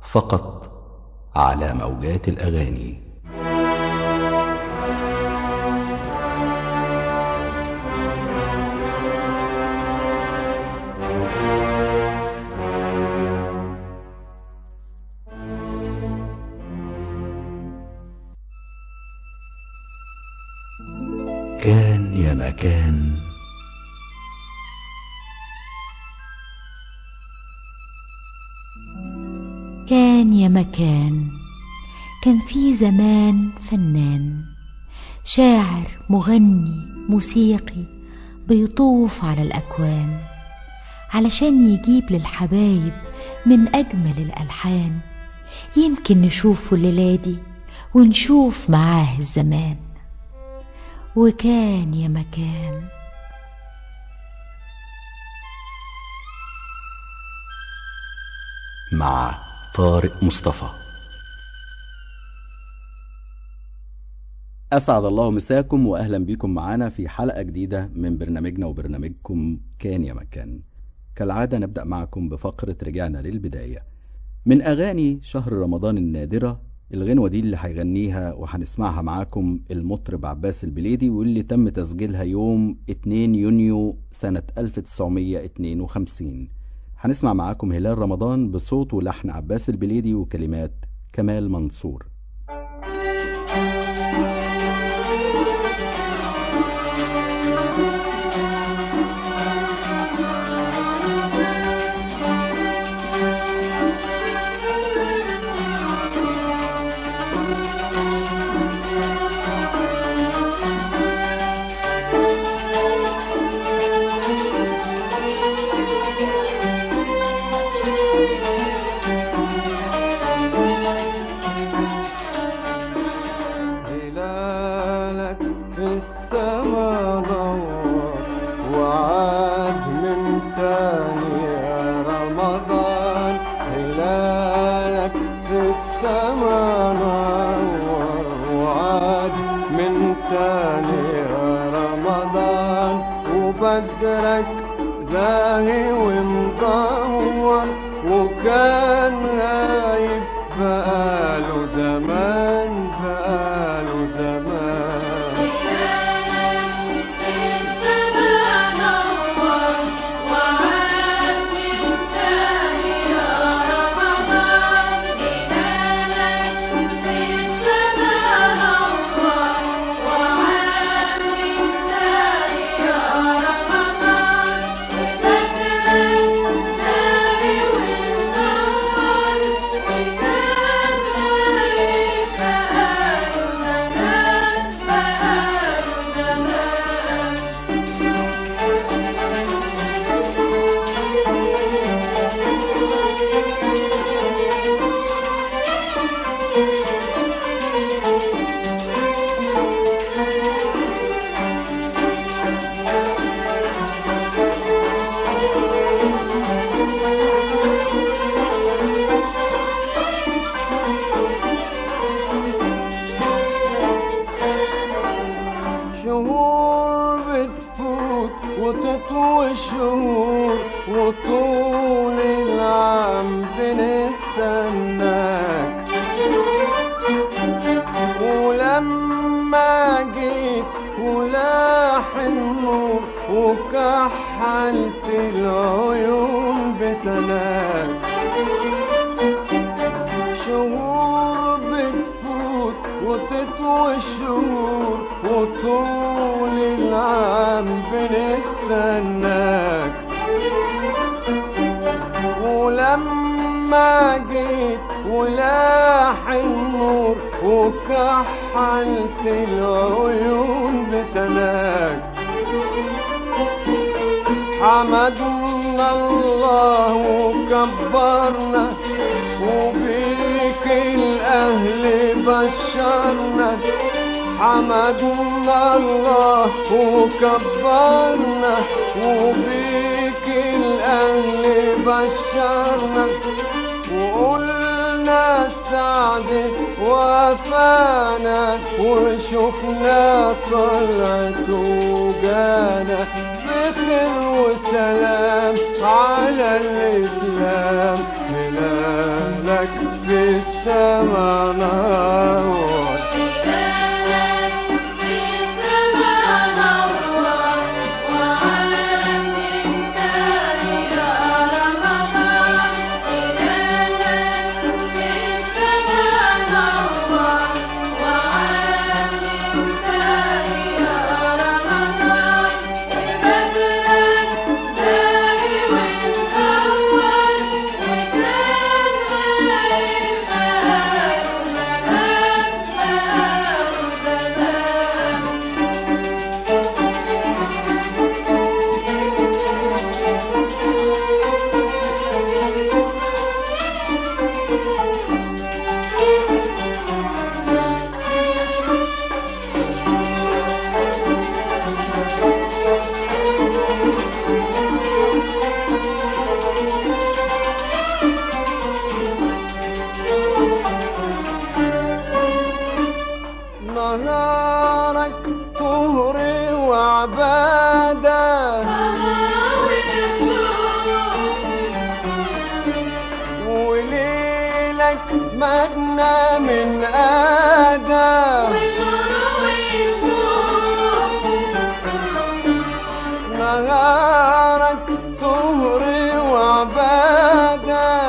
فقط على موجات الاغاني كان يا مكان كان يا مكان كان في زمان فنان شاعر مغني موسيقي بيطوف على الأكوان علشان يجيب للحبايب من أجمل الألحان يمكن نشوفه الليلة دي ونشوف معاه الزمان وكان يا مكان مع طارق مصطفى أسعد الله مساكم وأهلا بكم معنا في حلقة جديدة من برنامجنا وبرنامجكم كان يا مكان كالعادة نبدأ معكم بفقرة رجعنا للبداية من أغاني شهر رمضان النادرة الغنوة دي اللي هيغنيها وهنسمعها معاكم المطرب عباس البليدي واللي تم تسجيلها يوم 2 يونيو سنة 1952 هنسمع معاكم هلال رمضان بصوت ولحن عباس البليدي وكلمات كمال منصور هلالك في السما نور وعاد من تاني يا رمضان هلالك في السما نور وعاد من تاني يا رمضان وبدرك زاهي ومدور وكان غايب بقاله زمان بقاله زمان شهور بتفوت وتطوي الشهور وطول العام بنستناك ولما جيت ولاح النور وكحلت العيون بسناك شهور بتفوت وتطوي الشهور وطول العام بنستناك ولما جيت ولاح النور وكحلت العيون بسناك حمدنا الله وكبرنا وبيك الأهل بشرنا حمدنا الله وكبرنا وبيك الأهل بشرنا وقلنا السعد وفانا وشفنا طلعت وجانا بخير وسلام على الإسلام هلالك هلالك في السما نور نهارك طهري وعبادة وليلك مدنى من آدم نهارك طهري وعبادة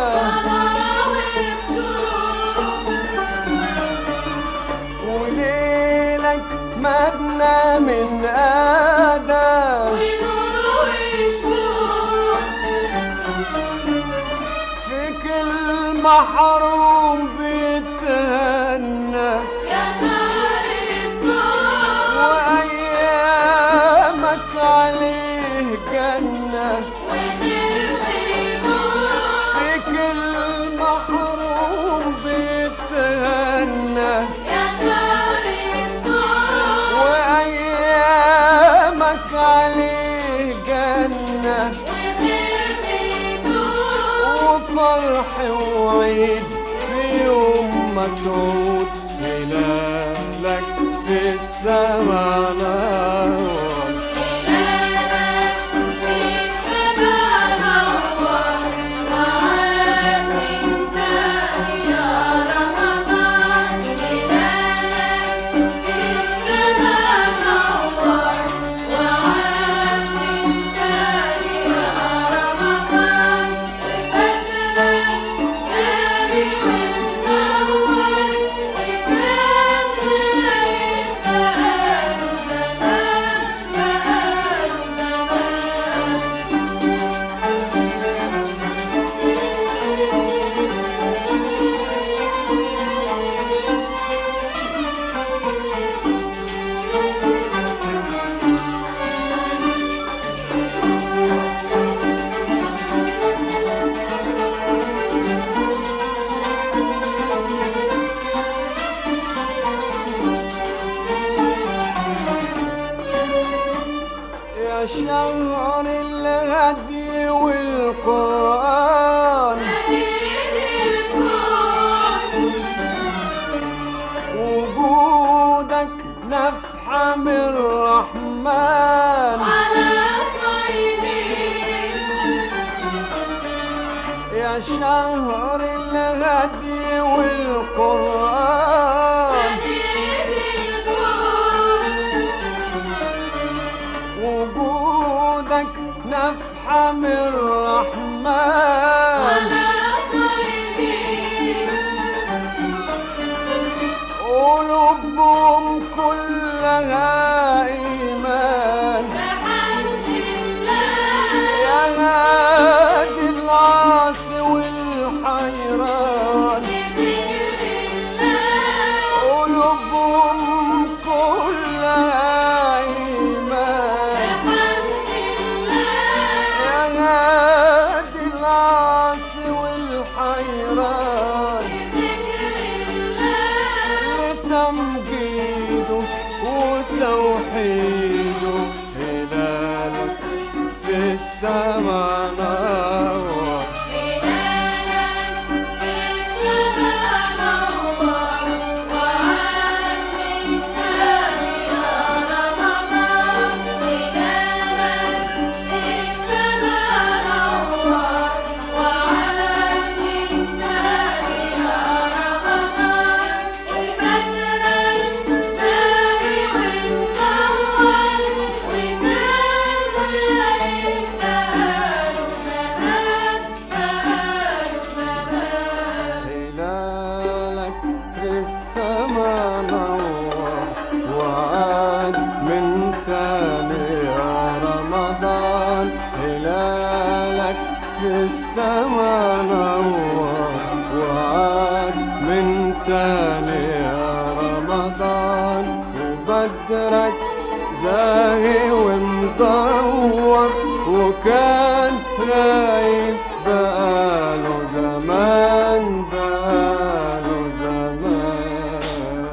وليلك مدنى من آدم في كل محروم بيتهنى وأيامك عليه جنة في كل محروم بيتهنى وأيامك عليه جنة وفرح وعيد في يوم ما تعود هلالك في السما نور يا شهر الهدي والقرآن وجودك نفحة من الرحمن يا شهر الهدي والقرآن وجودك نفحة من الرحمن قلوبهم كلها إيمان يا هادي العاصي والحيران قلوبهم كلها إيمان يا هادي العاصي والحيران لتمجيده وتوحيده هلالك في السما نور Yeah. تاني يا رمضان وبدرك زاهي ومدور وكان غايب بقاله زمان بقاله زمان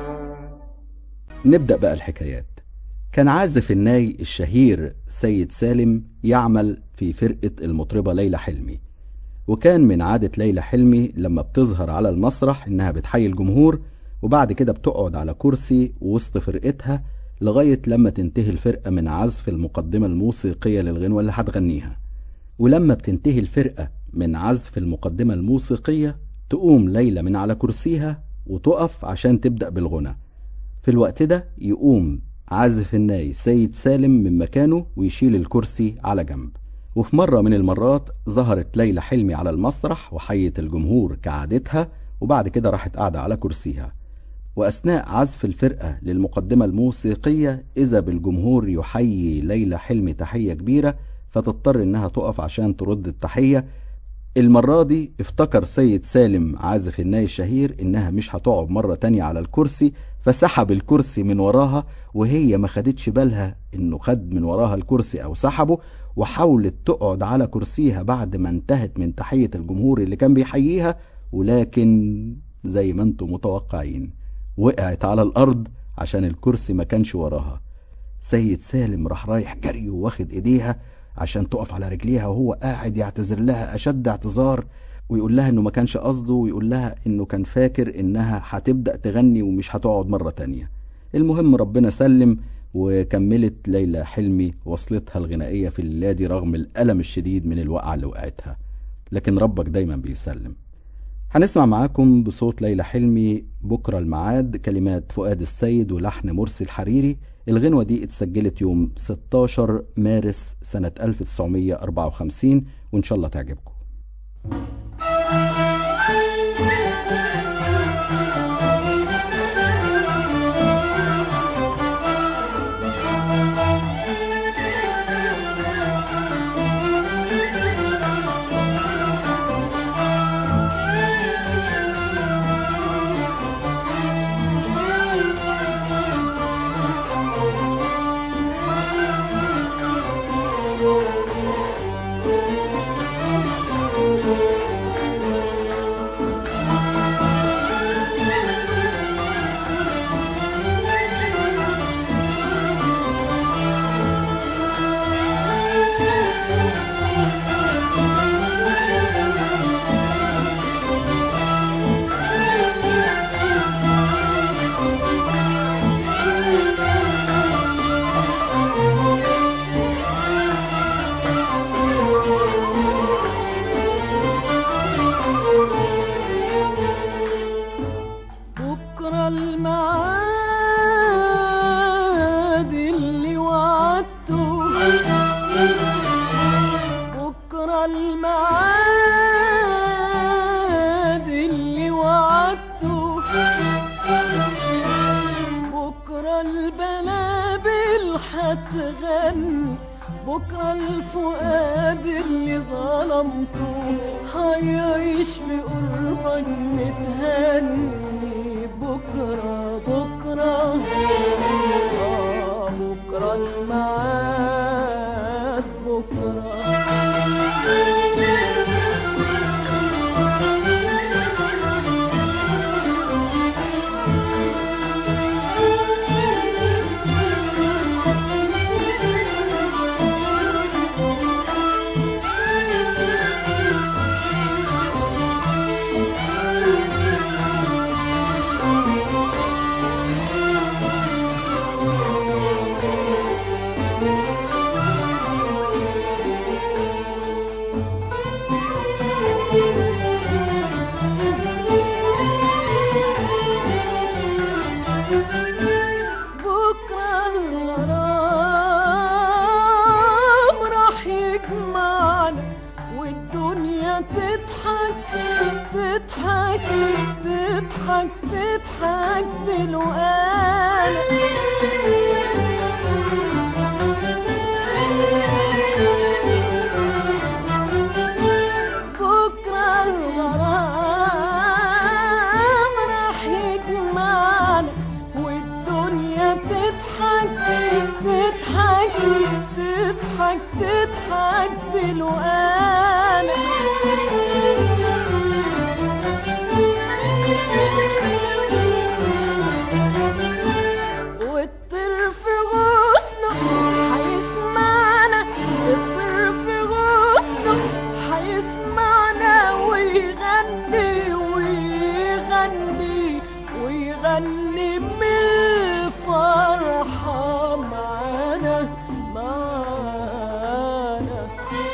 نبدأ بقى الحكايات كان عازف الناي الشهير سيد سالم يعمل في فرقة المطربة ليلى حلمي وكان من عادة ليلى حلمي لما بتظهر على المسرح إنها بتحيي الجمهور وبعد كده بتقعد على كرسي وسط فرقتها لغاية لما تنتهي الفرقة من عزف المقدمة الموسيقية للغنوة اللي هتغنيها ولما بتنتهي الفرقة من عزف المقدمة الموسيقية تقوم ليلى من على كرسيها وتقف عشان تبدأ بالغنى في الوقت ده يقوم عازف الناي سيد سالم من مكانه ويشيل الكرسي على جنب وفي مرة من المرات ظهرت ليلى حلمي على المسرح وحيت الجمهور كعادتها وبعد كده راحت قاعدة على كرسيها وأثناء عزف الفرقة للمقدمة الموسيقية إذا بالجمهور يحيي ليلى حلمي تحية كبيرة فتضطر إنها تقف عشان ترد التحية المرة دي افتكر سيد سالم عازف الناي الشهير إنها مش هتقعد مرة تانية على الكرسي فسحب الكرسي من وراها وهي ما خدتش بالها إنه خد من وراها الكرسي أو سحبه وحاولت تقعد على كرسيها بعد ما انتهت من تحية الجمهور اللي كان بيحييها ولكن زي ما انتم متوقعين وقعت على الأرض عشان الكرسي ما كانش وراها سيد سالم راح رايح جري واخد ايديها عشان تقف على رجليها وهو قاعد يعتذر لها اشد اعتذار ويقول لها انه ما كانش قصده ويقول لها انه كان فاكر انها هتبدأ تغني ومش هتقعد مرة تانية المهم ربنا سلم وكملت ليلى حلمي وصلتها الغنائية في الليلة دي رغم الألم الشديد من الوقعة اللي وقعتها لكن ربك دايما بيسلم هنسمع معاكم بصوت ليلى حلمي بكرة الميعاد كلمات فؤاد السيد ولحن مرسي الحريري الغنوة دي اتسجلت يوم 16 مارس سنة 1954 وإن شاء الله تعجبكم بكرة الميعاد اللي وعدته بكرة الميعاد اللي وعدته بكرة البلابل هتغني بكرة الفؤاد اللي ظلمته هيعيش في قربك متهني بكرة بكرة آه بكرة الميعاد بكرة بكرة الغرام راح يجمعنا والدنيا تضحك تضحك تضحك تضحك بالوقالة بكرة الغرام راح نغني بالفرحة معانا معانا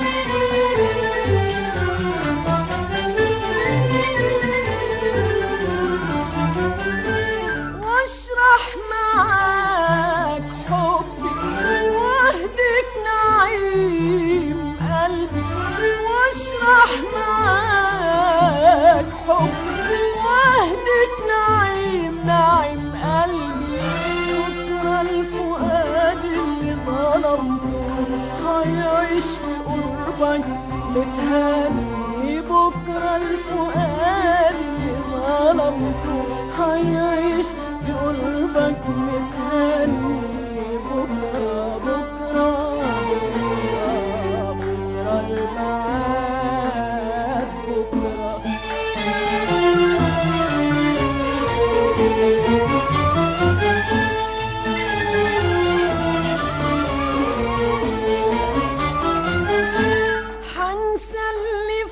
واشرح معاك حبي واهدك نعيم قلبي واشرح معاك حبي واهدك نعيم نعيم قلبي بكرة الفؤاد اللي ظلمته هيعيش في قربك متهني بكرة الفؤاد اللي ظلمته هيعيش في قربك متهني بكرة بكرة بكرة بكرة الميعاد بكرة حنسى اللي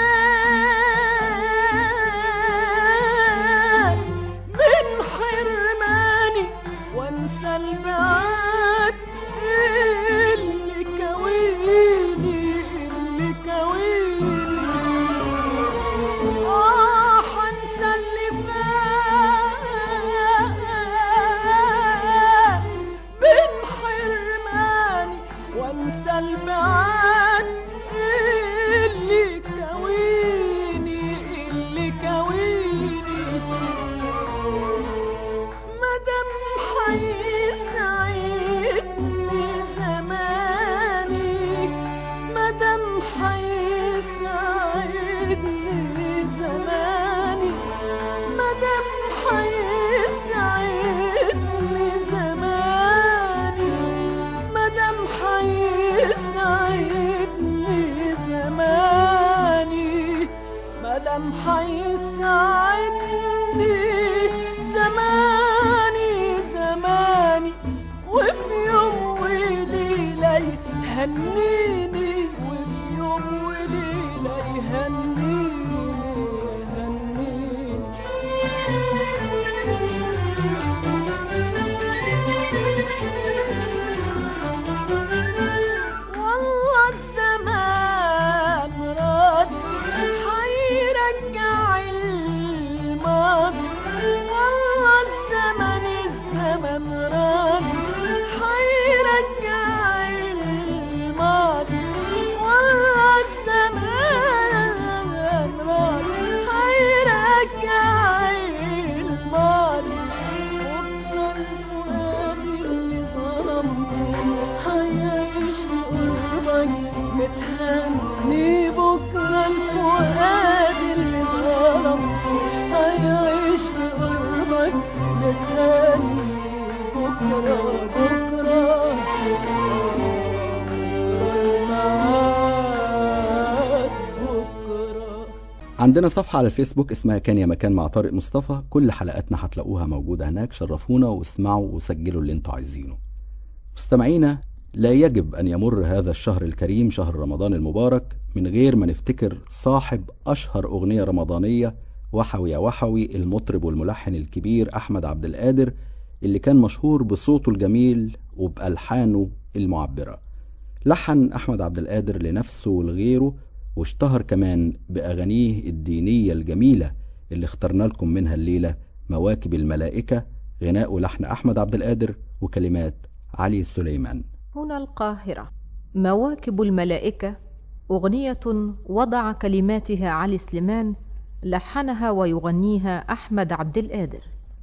فات من حرماني وانسى البعاد اللي كويني اللي كويني آه حنسى اللي فات من حرماني وانسى البعاد اللي كويني اللي كويني مدام حيسعدني زماني مدام حيسعدني زماني مدام حيسعدني زماني مدام حيسعدني زماني مدام حيسعدني زماني زماني وفي يوم وليلة يهنيني وفي يوم وليلة يهنيني يهنيني والله الزمان راضي حيرجع الماضي والله الزمن الزمن راضي حيرجع الماضي والله الزمان راضي حيرجع الماضي بكرة الفؤاد اللي ظلمته هيعيش في قربك متهني بكرة الفؤاد اللي ظلمته هيعيش في قربك متهني بكرة بكرة الميعاد بكرة عندنا صفحة على الفيسبوك اسمها كان يا مكان مع طارق مصطفى كل حلقاتنا هتلاقوها موجودة هناك شرفونا واسمعوا وسجلوا اللي انتوا عايزينه مستمعينا لا يجب أن يمر هذا الشهر الكريم شهر رمضان المبارك من غير ما نفتكر صاحب أشهر أغنية رمضانية وحوي يا وحوي المطرب والملحن الكبير أحمد عبد القادر اللي كان مشهور بصوته الجميل وبألحانه المعبرة لحن أحمد عبد القادر لنفسه ولغيره واشتهر كمان بأغانيه الدينية الجميلة اللي اخترنا لكم منها الليلة مواكب الملائكة غناء ولحن أحمد عبد القادر وكلمات علي سليمان هنا القاهرة مواكب الملائكة أغنية وضع كلماتها علي سليمان لحنها ويغنيها أحمد عبد القادر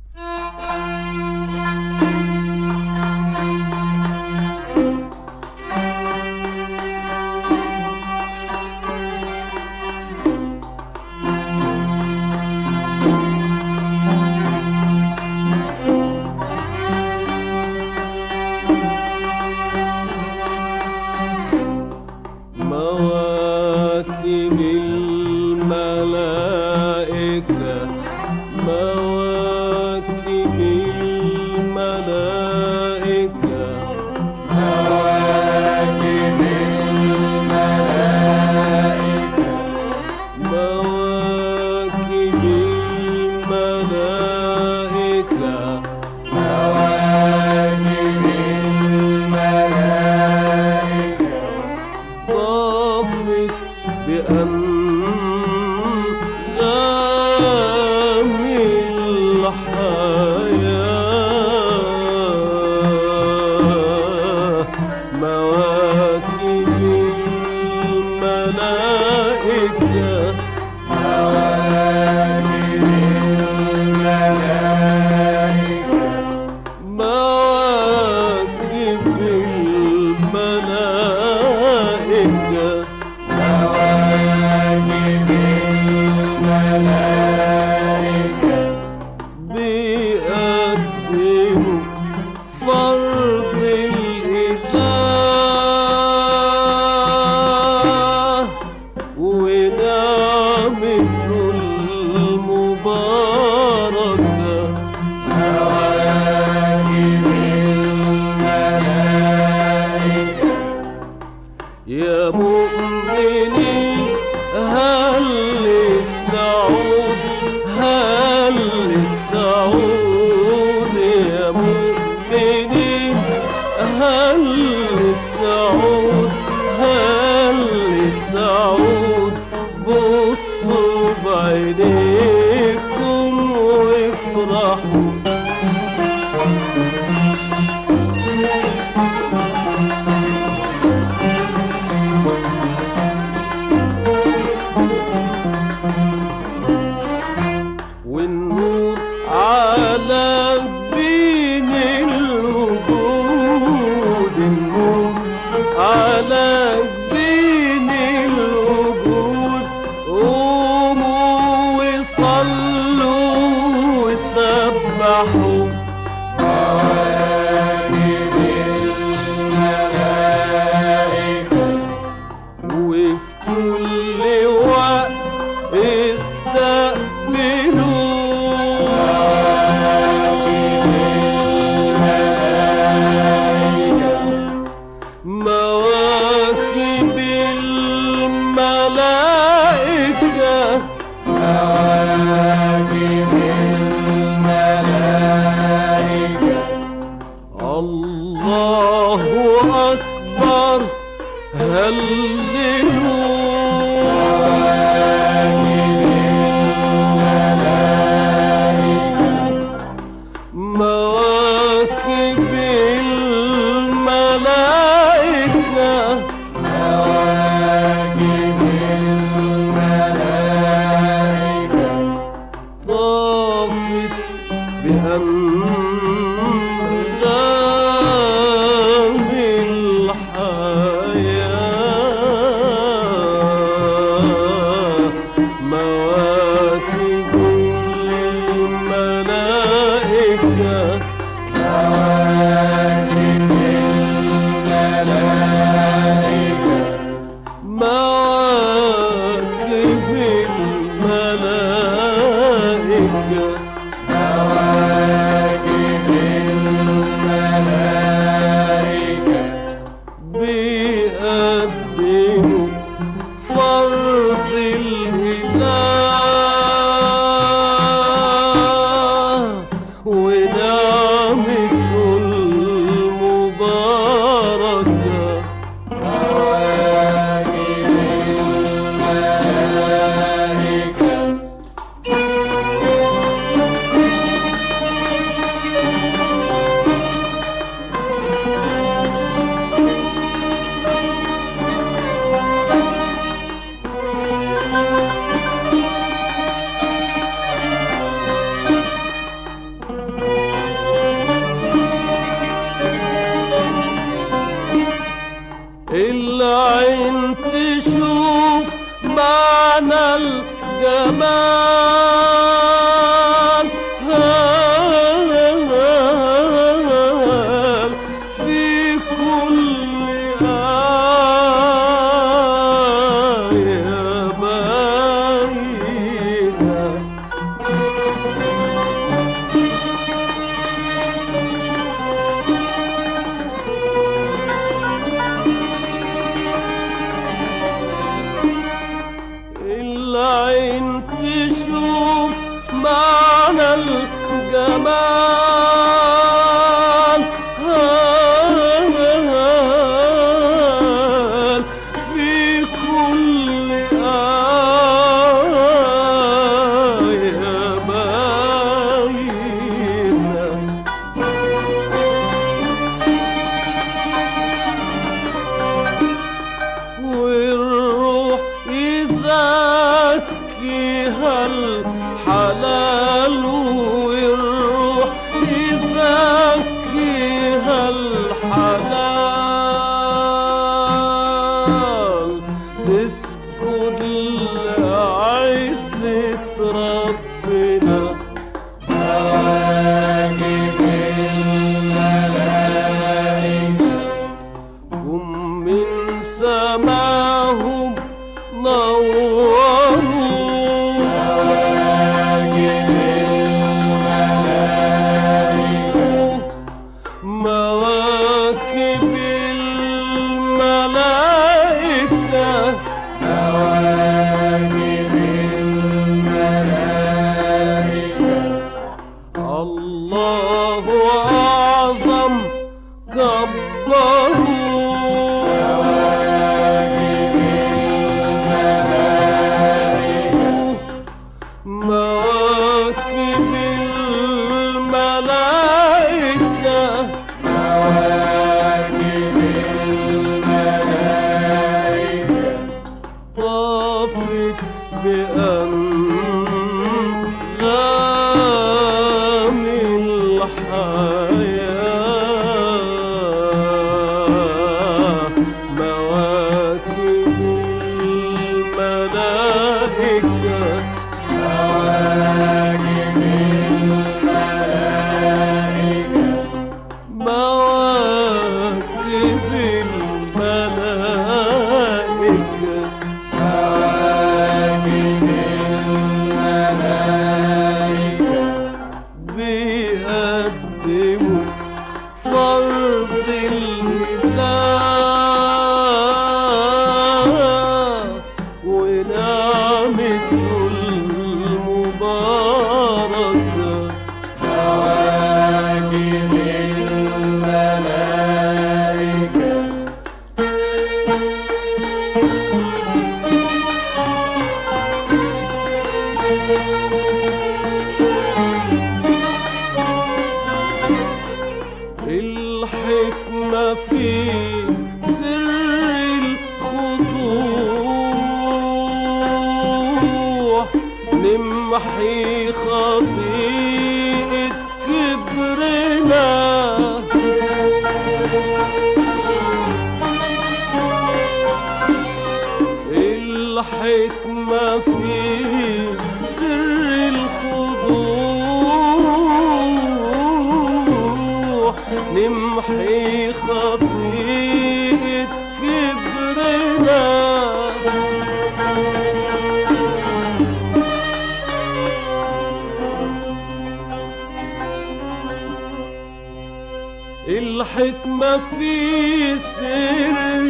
مواكب الملائكة مواكب الملائكة مواكب الملائكة مواكب الملائكة هل السعود يا مؤمنين هل السعود هل السعود بصوا بعينيكم وافرحوا والنور على جبين الوجود النور على جبين الوجود قوموا وصلوا وسبحوا وفي كل وقت استقبلوا مواكب الملائكة الله أكبر هللويا مواكب الملائكة طافت بأنغام الحياة مواكب الملائكة مواكب الملائكة بيقدموا فرض الإله ونعمته المباركة العين تشوف معنى الجمال في كل آية باينة العين تشوف معنى الجمال في كل آية باينة والروح يزكيها الحلال والروح يزكيها الحلال تسجد لعزة ربنا هم من سماهم نوروا الله أعظم كبروا مواكب الملائكة طافت بأنغام الحياة مواكب الملائكة مواكب الملائكة بيقدموا فرض الإله ونعمته المباركة الحكمة في سر الخضوع نمحي خطيئة كبرنا الحكمة في سر الخضوع نمحي خطيئة كبرنا الحكمة في سر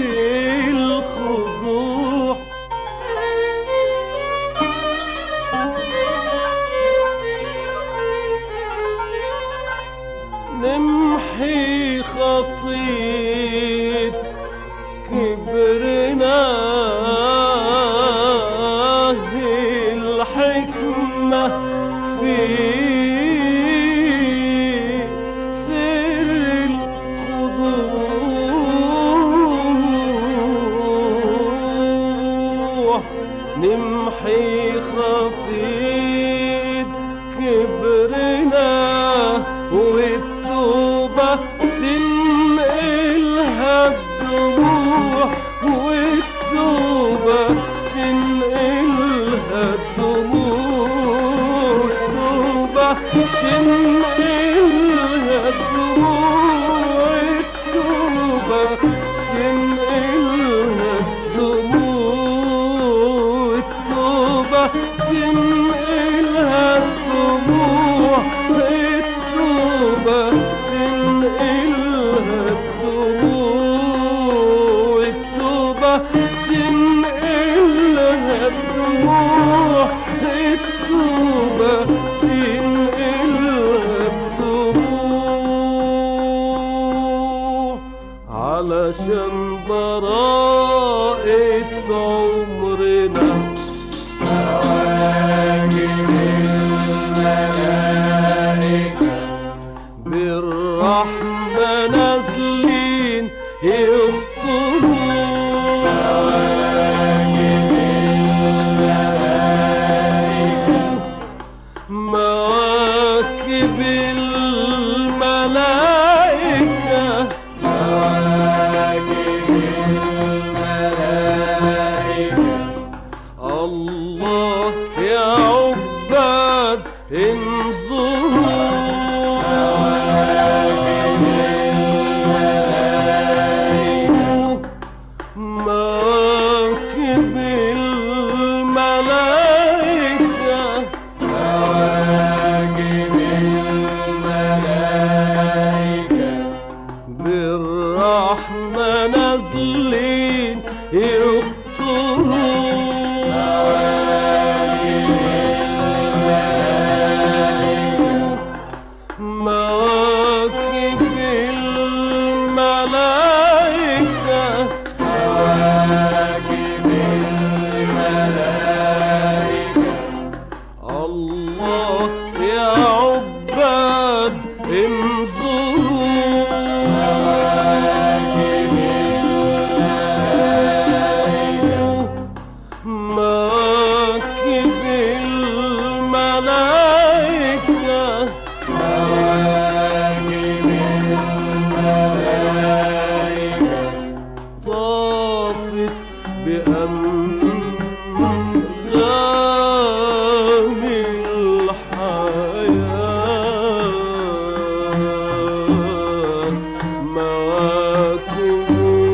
الخضوع نمحي خطيط كبرنا الحكمة في سر الخضوع نمحي خطيط كبرنا والتوبة تنقلها الدموع والتوبة تنقلها الدموع التوبة تنقلها الدموع التوبة تنقلها الدموع التوبة تنقلها الدموع التوبة تنقلها الدموع التوبة تنقلها الدموع التوبة تنقلها الدموع علشان براءة عمرنا بالرحمة نازلين يخطرون مواكب الملائكة الله يا عباد انظروا مواكب الملائكة بالرحمة نازلين يخطرون يا عباد انظروا مواكب الملائكة مواكب الملائكة طافت بأنغام الحياة مواكب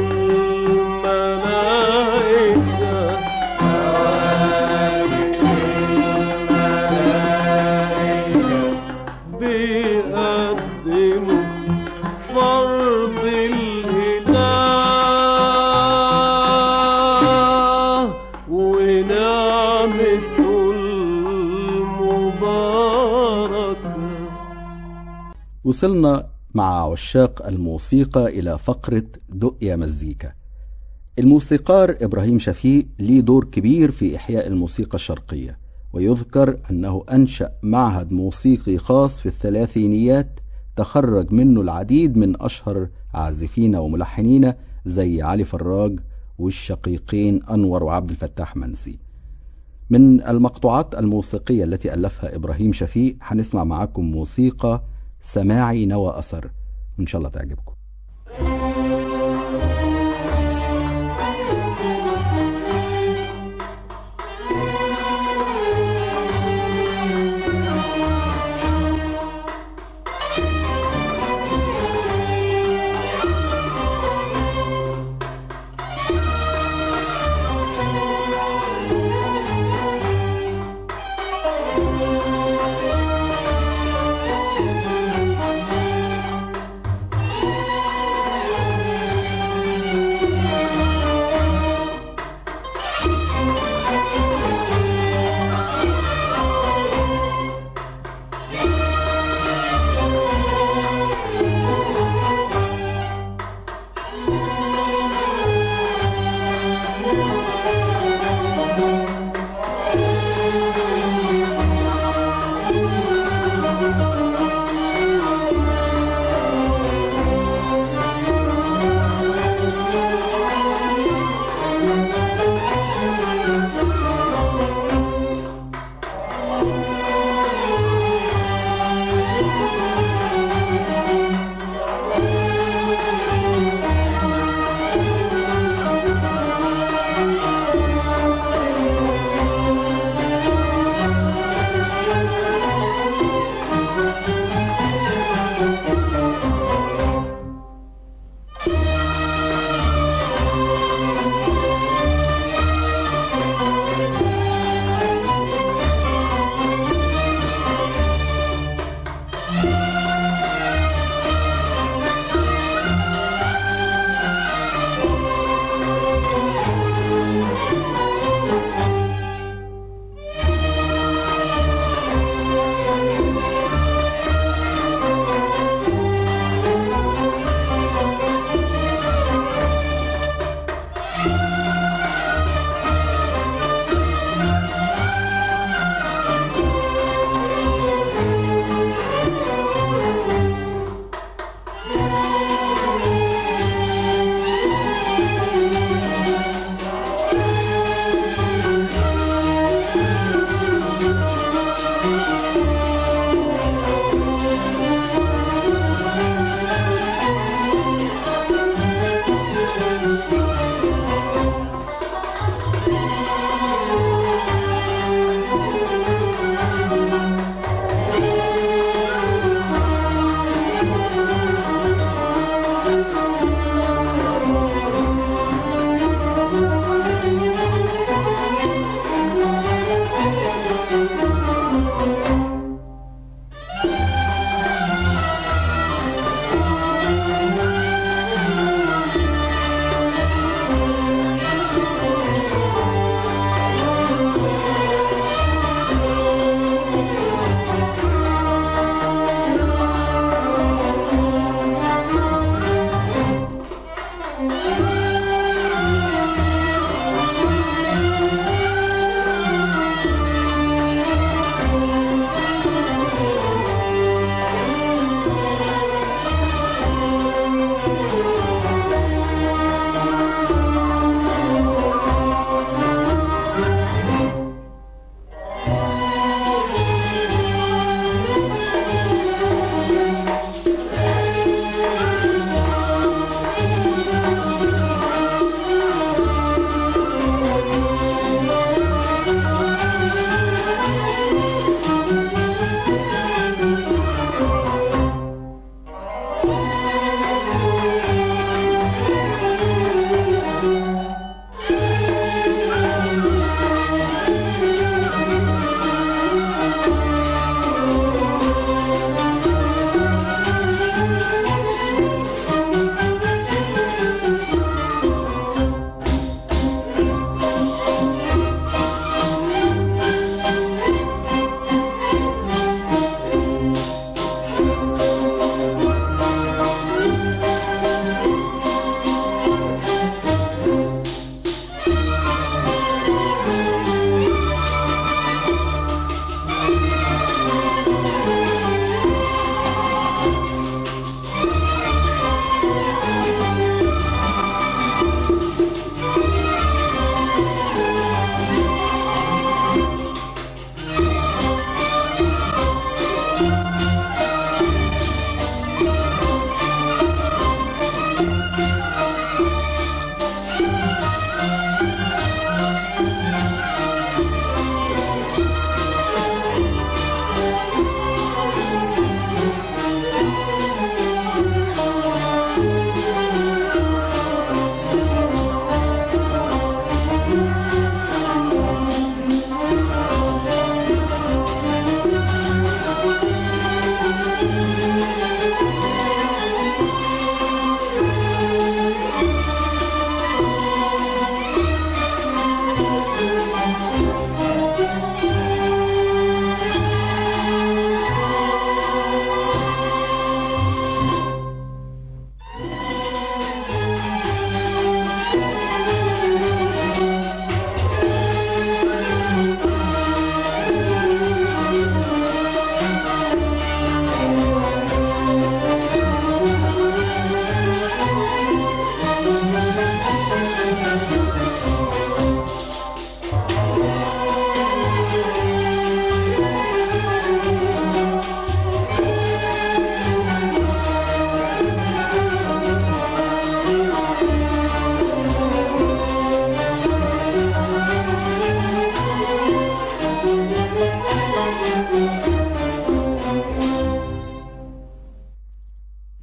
الملائكة مواكب الملائكة بيقدموا فرض الإله ونعمته المباركة وصلنا مع عشاق الموسيقى إلى فقرة دق يا مزيكا الموسيقار إبراهيم شفيق ليه دور كبير في إحياء الموسيقى الشرقية ويذكر أنه أنشأ معهد موسيقي خاص في الثلاثينيات تخرج منه العديد من أشهر عازفين وملحنين زي علي فراج والشقيقين أنور وعبد الفتاح منسي من المقطوعات الموسيقية التي ألفها إبراهيم شفيق هنسمع معاكم موسيقى سماعي نوى أثر وإن شاء الله تعجبكم يا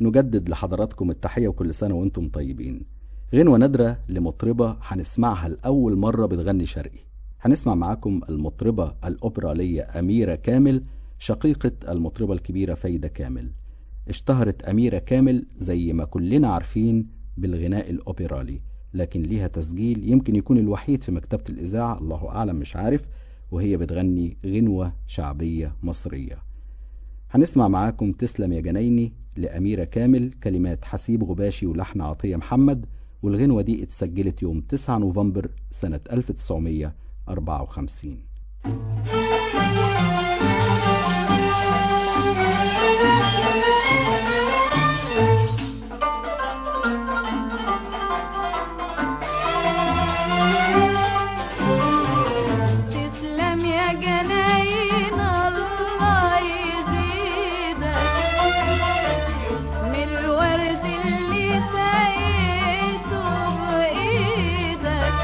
نجدد لحضراتكم التحية وكل سنة وانتم طيبين غنوة نادرة لمطربة هنسمعها لأول مرة بتغني شرقي هنسمع معاكم المطربة الأوبرالية أميرة كامل شقيقة المطربة الكبيرة فايدة كامل اشتهرت أميرة كامل زي ما كلنا عارفين بالغناء الأوبرالي لكن ليها تسجيل يمكن يكون الوحيد في مكتبة الإذاعة الله أعلم مش عارف وهي بتغني غنوة شعبية مصرية هنسمع معاكم تسلم يا جنايني لأميرة كامل كلمات حسيب غباشي ولحن عطية محمد والغنوة دي اتسجلت يوم 9 نوفمبر سنة 1954 تسلم يا جناين الله يزيدك من الورد اللي سقيته بإيدك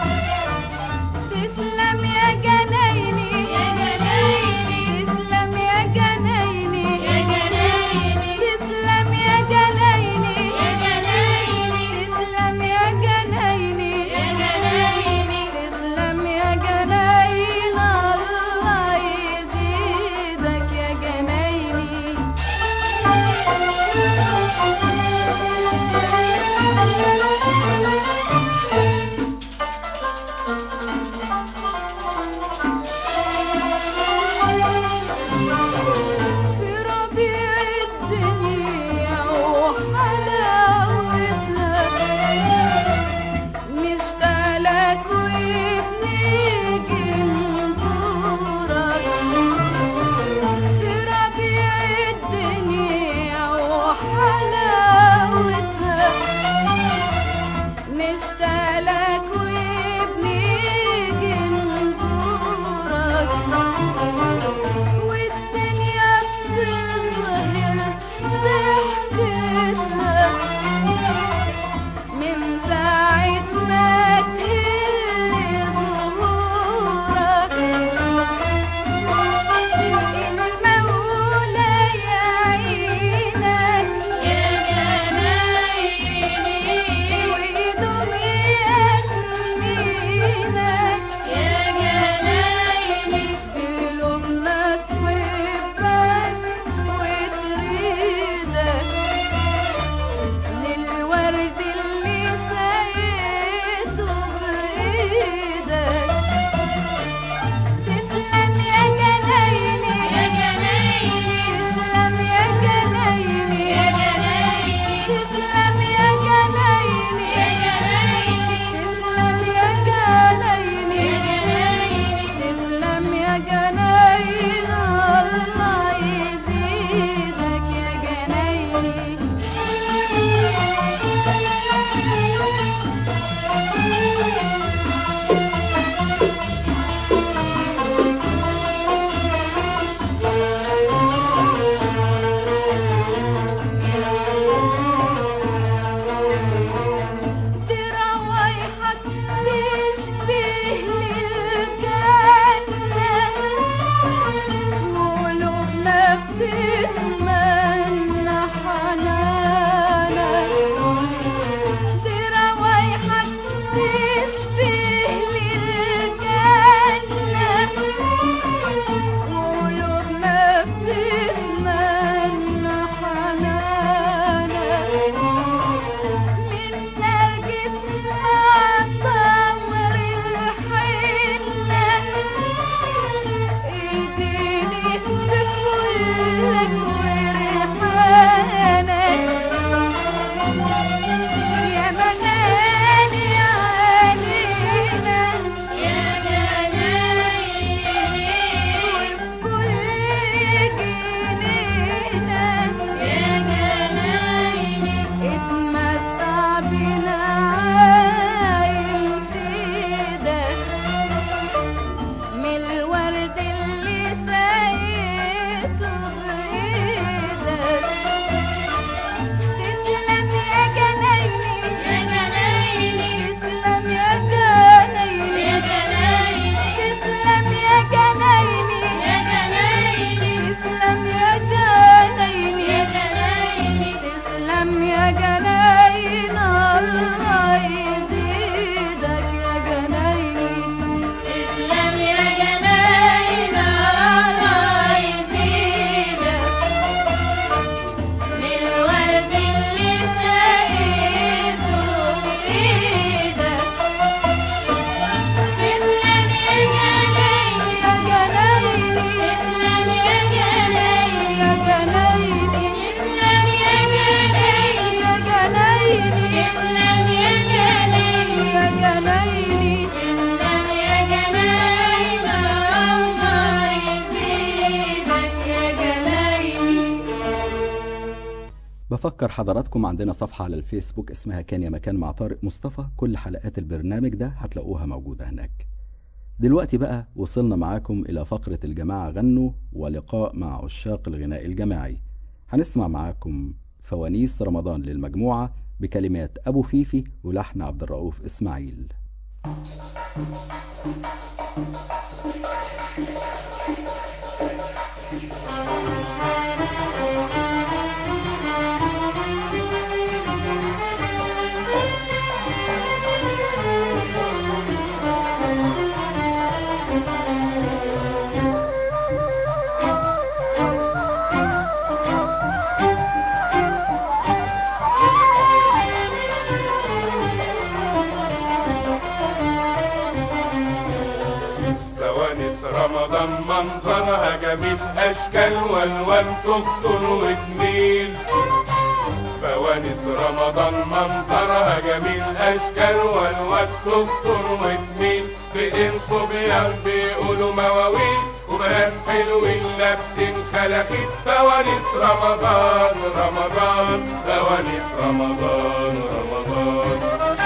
تسلم يا جنايني يا جنايني تسلم يا جنايني يا جنايني تسلم يا جنايني يا جنايني تسلم يا جنايني يا جنايني تسلم يا جناين الله يزيدك يا جنايني في ربيع الدنيا وحلاوتها نشتغلك وبنيجي نزورك في ربيع الدنيا وحلاوتها نشتغلك وبنيجي نزورك والدنيا بتظهر ضحكتها من ساعة ما تهل ظهورك المولى يعينك يا جنايني ويدوم يسمينك يا جنايني قلوبنا تحبك وتريدك للورد اللي سقيته بإيدك تسلم يا جنايني يا جنايني تسلم يا جنايني يا جنايني تسلم يا جنايني يا جنايني تسلم يا جنايني يا جنايني تسلم يا جناين الله يزيدك يا جنايني ترويحك تشبه للجنة قلوبنا بتتمنى حنانك ترويحك تشبه للجنة قلوبنا بتتمنى حنانك من نرجس مع تمر الحنة ايديني بفلك وريحانك يا منالي علينا يا جنايني وفي كل بفكر حضراتكم عندنا صفحة على الفيسبوك اسمها كان يا مكان مع طارق مصطفى كل حلقات البرنامج ده هتلاقوها موجودة هناك دلوقتي بقى وصلنا معاكم إلى فقرة الجماعة غنوا ولقاء مع عشاق الغناء الجماعي هنسمع معاكم فوانيس رمضان للمجموعة بكلمات أبو فيفي ولحن عبد الرؤوف إسماعيل فوانيس رمضان منظرها جميل اشكال والوان تخطر وتميل فوانيس رمضان منظرها جميل اشكال والوان تخطر وتميل بايدين صبيان بيقولوا مواويل وبنات حلوين لابسين خلاخيط فوانيس رمضان رمضان فوانيس رمضان رمضان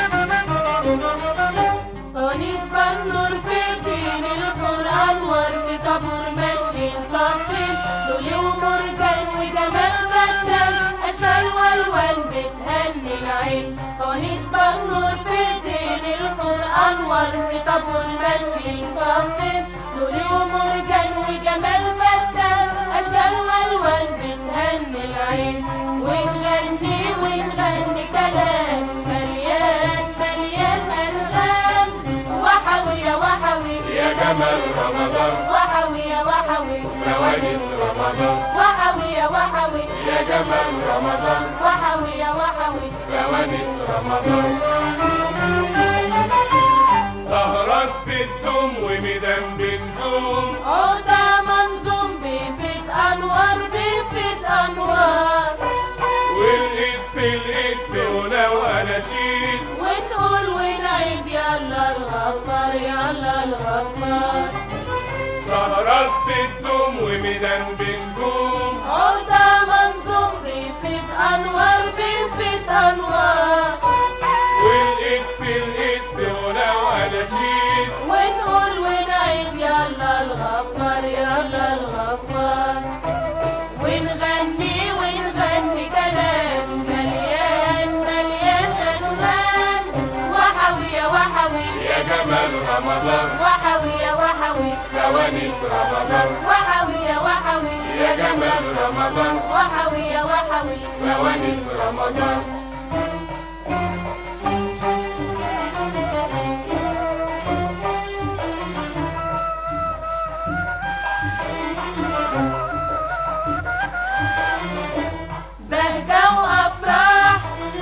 فوانيس بالنور في دين القرآن وفي طابور ماشي صفين لولي ومرجان وجمال فتان أشكال والوان بتهني العين فوانيس بالنور في دين القرآن وفي طابور ماشي صفين لولي ومرجان وجمال فتان أشكال والوان بتهني العين ونغني ونغني كلام مليان مليان أنغام وحوي يا وحوي يا جمال رمضان وحوي يا وحوي فوانيس رمضان وحوي يا وحوي يا جمال رمضان وحوي يا وحوي فوانيس رمضان سهرات بتدوم وميدان بنجوم عودة منظوم بفت أنوار بفت أنوار والايد في الايد في غنى واناشيد ونقول ونعيد يلا الغفار يلا الغفار سهرات بتدوم وميدان بنجوم عودة منظوم بفت أنوار بفت أنوار والايد في الايد في غنى واناشيد ونقول ونعيد يلا الغفار يلا الغفار ونغني ونغني كلام مليان مليان ألوان وحوي يا وحوي يا جمال رمضان وحوي يا وحوي فوانيس رمضان وحوي يا وحوي يا جمال رمضان وحوي يا وحوي فوانيس رمضان بهجة وأفراح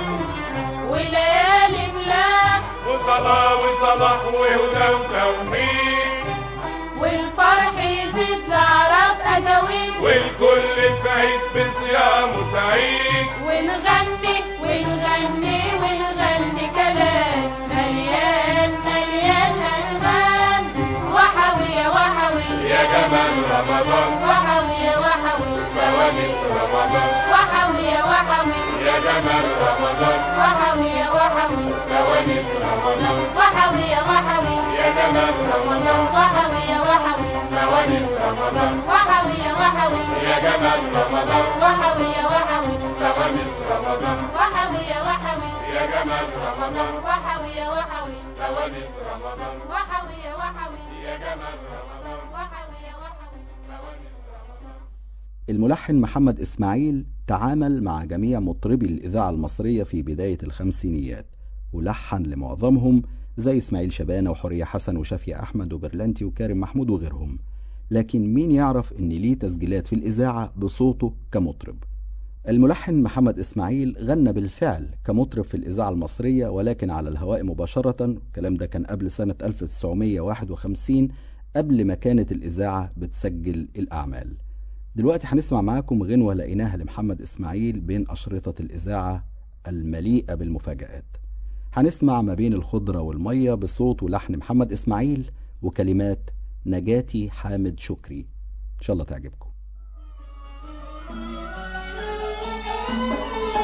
وليالي ملاح وصلاة وصلاح وهدى وتوفيق والفرح يزيد نعرف أجاويل والكل في عيد بصيام سعيد ونغني ونغني ونغني كلام مليان مليان ألوان وحوي يا وحوي يا جمال رمضان وحوي يا وحوي فوانيس رمضان وحوي يا وحوي يا جمال رمضان وحوي يا وحوي فوانيس رمضان وحوي يا وحوي يا جمال رمضان وحوي يا وحوي فوانيس رمضان وحوي يا وحوي يا جمال رمضان وحوي يا وحوي فوانيس رمضان وحوي يا وحوي يا جمال رمضان وحوي يا وحوي فوانيس رمضان وحوي يا وحوي يا جمال رمضان وحوي يا وحوي فوانيس رمضان الملحن محمد إسماعيل تعامل مع جميع مطربي الإذاعة المصرية في بداية الخمسينيات ولحن لمعظمهم زي إسماعيل شبانة وحورية حسن وشافية أحمد وبرلانتي وكارم محمود وغيرهم لكن مين يعرف إن ليه تسجيلات في الإذاعة بصوته كمطرب الملحن محمد إسماعيل غنى بالفعل كمطرب في الإذاعة المصرية ولكن على الهواء مباشرة الكلام ده كان قبل سنة 1951 قبل ما كانت الإذاعة بتسجل الأعمال دلوقتي هنسمع معاكم غنوة لقيناها لمحمد إسماعيل بين أشرطة الإذاعة المليئة بالمفاجآت هنسمع ما بين الخضرة والمية بصوت ولحن محمد إسماعيل وكلمات نجاتي حامد شكري إن شاء الله تعجبكم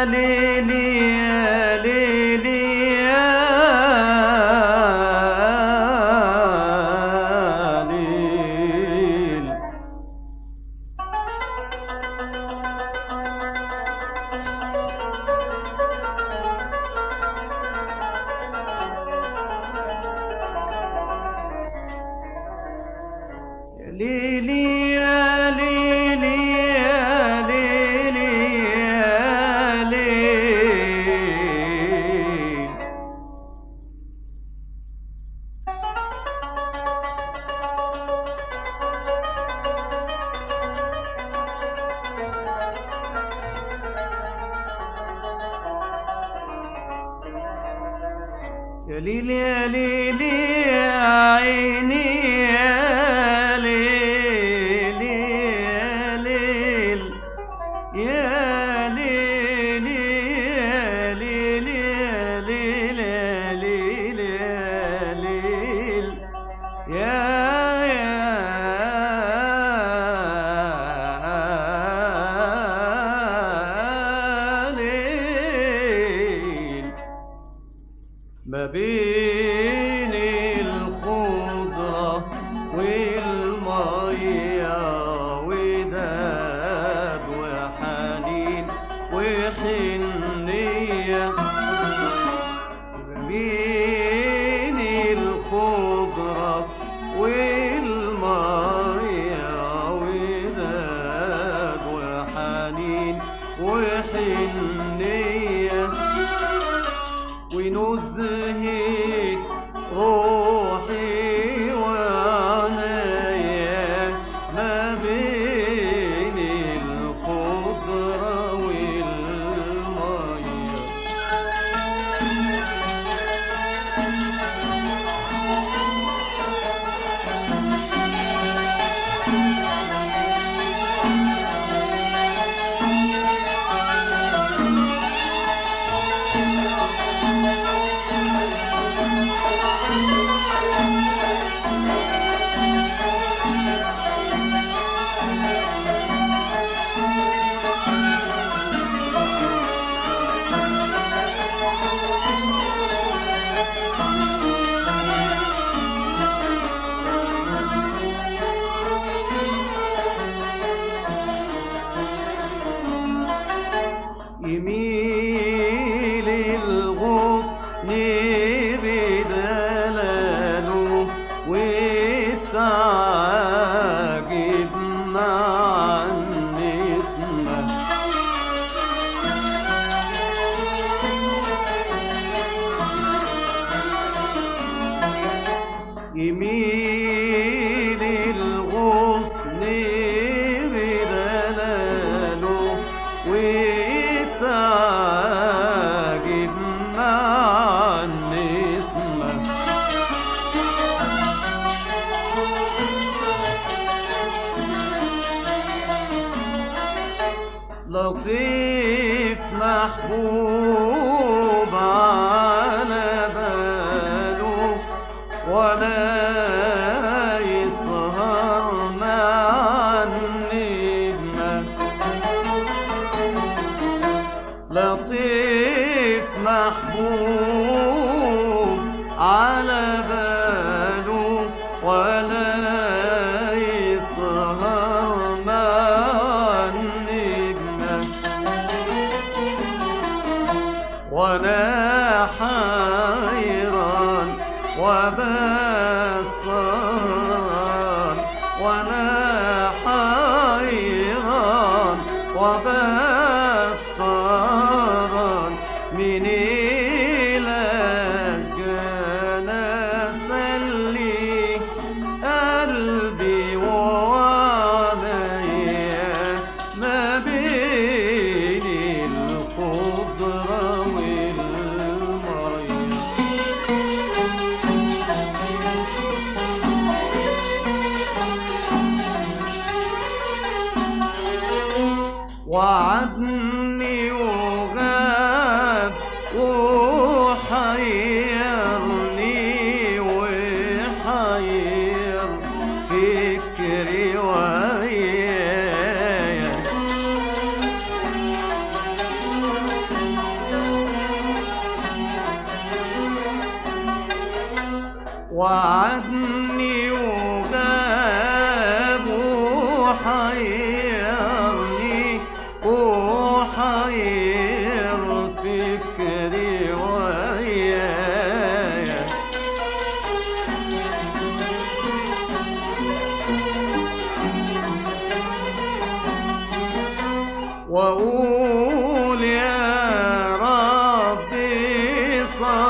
يا ليلي يا ليلي يا ليل يا ليلي يا ليلي يا ليلي يا ليل يا ليل يا ليل يا عيني يا ليل يا ليل يا ليل يا ليل يا ليل يا ليل يا ليل يا يا ليل ما بين الخضرة والمية وداد وحنين وحنية ما بين الخضرة والمية وداد وحنين وحنية ونزهت روحي وعنايا ما بين الخضرة والمية يميل الغصن بدلاله والتعاجب مع النسمة يميل الغصن بدلاله والتعاجب مع النسمة لطيف محبوب على باله ولا يسهر مع النجمة لطيف محبوب على باله ولا يسهر مع النجمة وانا حيران وبصران وانا حيران وبصران من الأشجان سلي قلبي وعليا ما بين الخضرة والمية وعدني وغاب وحيرني وحير فكري ويايا وأقول يا ربي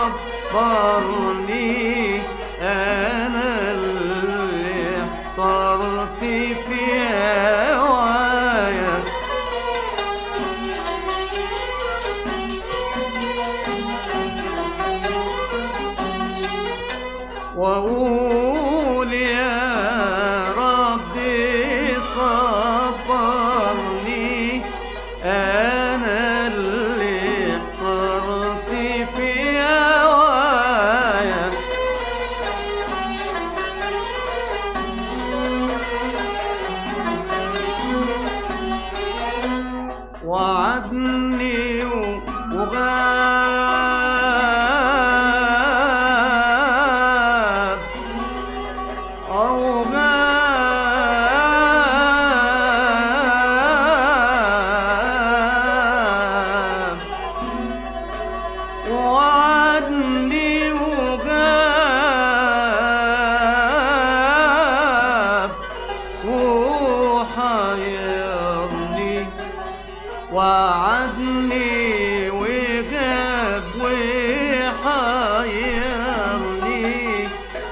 صبرني أنا اللي احترت في هوايا وأقول يا ربي صبرني أنا اللي اخترت في هوايا وعدني وغاب أو غاب وعدني وغاب وحيرني وعدني وغاب وحيرني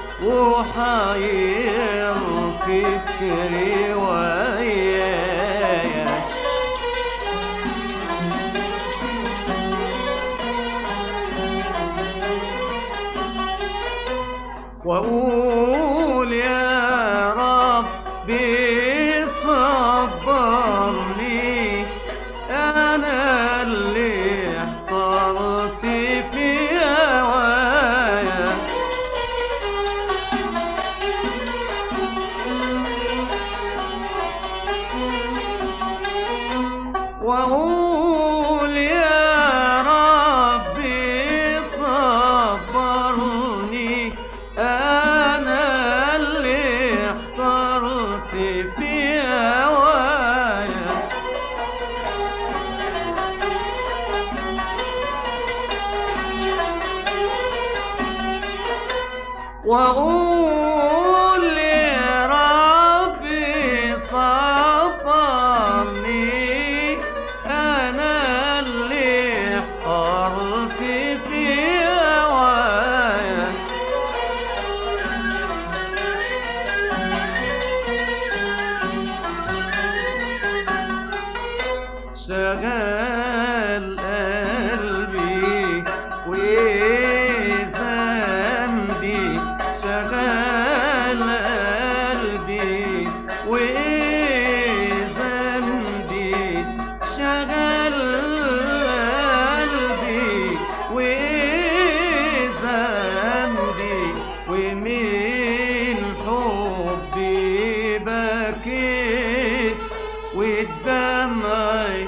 وحير فكري ويايا وأقول يا ربي صبرني أنا اللي احترت في هوايا وأقول يا ربي صبرني أنا اللي احترت في هوايا وأقول يا ربي صبرني أنا اللي احترت في هوايا شغال قلبي وذنبي شغال قلبي وذنبي شغال قلبي وذنبي ومن حبي بكيت والدمع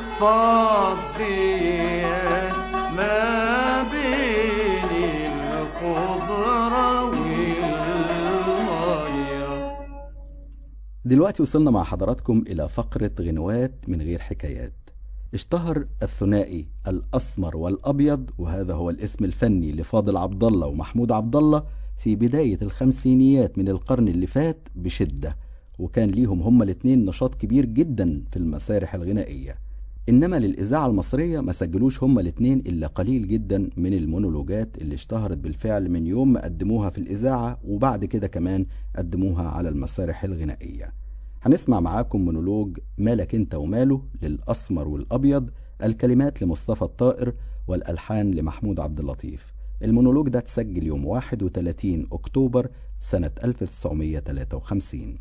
فاضي ما بين الخضرة والمية دلوقتي وصلنا مع حضراتكم إلى فقرة غنوات من غير حكايات اشتهر الثنائي الأسمر والأبيض وهذا هو الاسم الفني لفاضل عبد الله ومحمود عبد الله في بداية الخمسينيات من القرن اللي فات بشدة وكان ليهم هما الاتنين نشاط كبير جدا في المسارح الغنائية إنما للإذاعة المصرية ما سجلوش هما الاتنين إلا قليل جدا من المونولوجات اللي اشتهرت بالفعل من يوم ما قدموها في الإذاعة وبعد كده كمان قدموها على المسارح الغنائية هنسمع معاكم مونولوج مالك انت وماله للأسمر والأبيض الكلمات لمصطفى الطائر والألحان لمحمود عبد اللطيف المونولوج ده اتسجل يوم 31 أكتوبر سنة 1953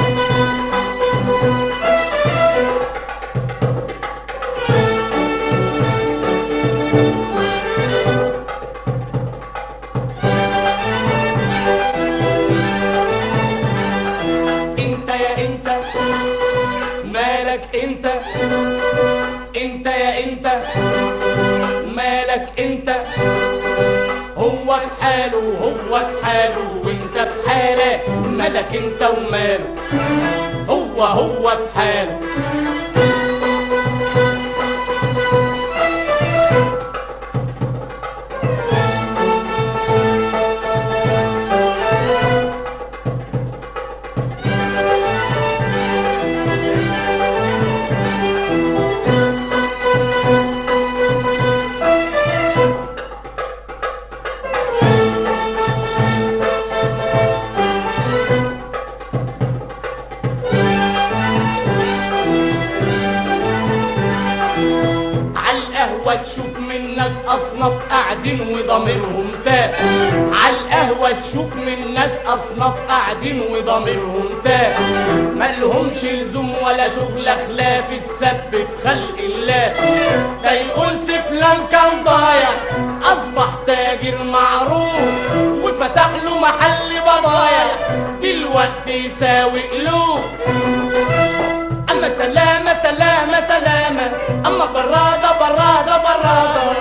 Thank انت مالك انت هو في حاله هو في حاله وانت في حالك مالك انت وماله هو هو في حاله عالقهوة تشوف من ناس أصناف قاعدين وضميرهم تاه عالقهوة تشوف من ناس أصناف قاعدين وضميرهم تاه ملهمش لزوم ولا شغل خلاف السب في خلق الله ده يقول سفلان كان ضايع أصبح تاجر معروف وفتح له محل بضايع دلوقتي يساوي قلوب أما تلامة تلامة تلامة أما برادة برادة برادة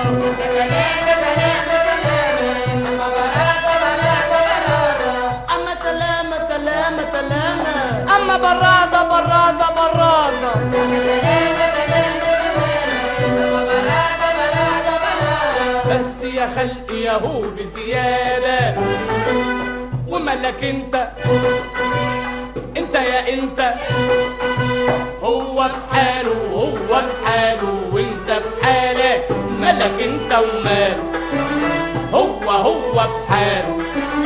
أما تلامة تلامة تلامة أما برادة برادة برادة بس يا خلق يهو بزيادة وملك انت انت يا انت هو في حاله هو في حاله وانت في حالك مالك انت وماله هو هو في حاله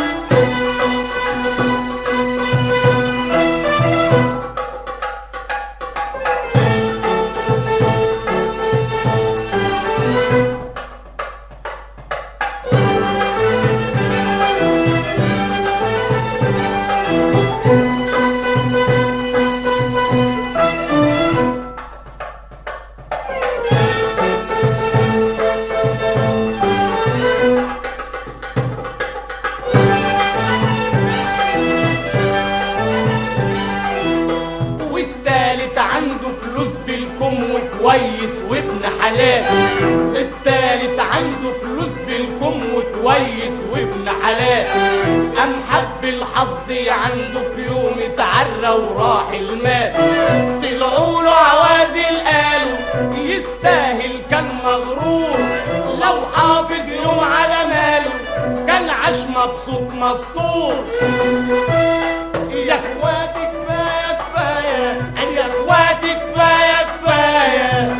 والتالت عنده فلوس بالكم وكويس وابن حلال التالت عنده فلوس بالكم وكويس وابن حلال أم حب الحظ عنده في يوم اتعرى وراح المال طلعوا له عوازل قالوا يستاهل كان مغرور لو حافظ يوم على ماله كان عاش مبسوط مسطور يا اخواتي كفايه كفايه يا اخواتي كفايه كفايه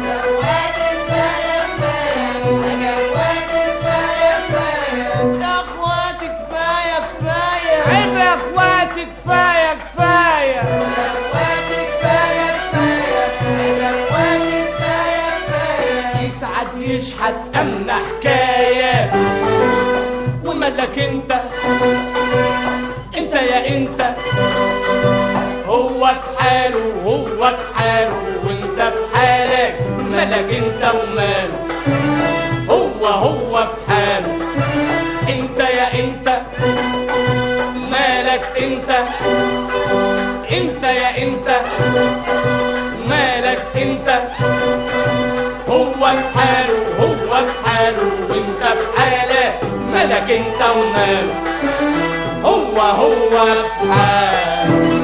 يا اخواتي كفايه كفايه عيب يا اخواتي كفايه كفايه يسعد يشحت امنا حكايه ومالك انت انت يا انت هو في حاله هو في حاله وانت في حالك مالك انت وماله هو هو في حاله انت يا انت مالك انت انت يا انت مالك انت هو في حاله هو في حاله وانت في حالك مالك انت وماله هو هو في حاله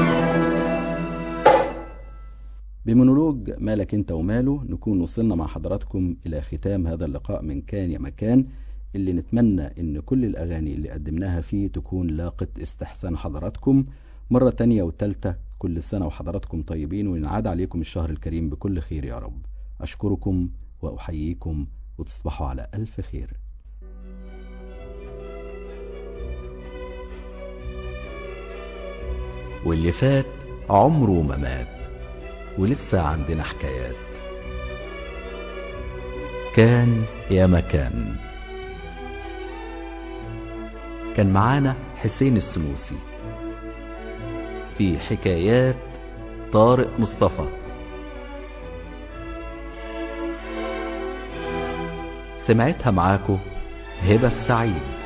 بمونولوج مالك انت وماله نكون وصلنا مع حضراتكم الى ختام هذا اللقاء من كان يا مكان اللي نتمنى ان كل الاغاني اللي قدمناها فيه تكون لاقت استحسان حضراتكم مرة تانية وتالتة كل سنة وحضراتكم طيبين وينعاد عليكم الشهر الكريم بكل خير يا رب أشكركم وأحييكم وتصبحوا على ألف خير واللي فات عمره ما مات ولسه عندنا حكايات كان يا مكان كان معانا حسين السنوسي في حكايات طارق مصطفى سمعتها معاكو هبة السعيد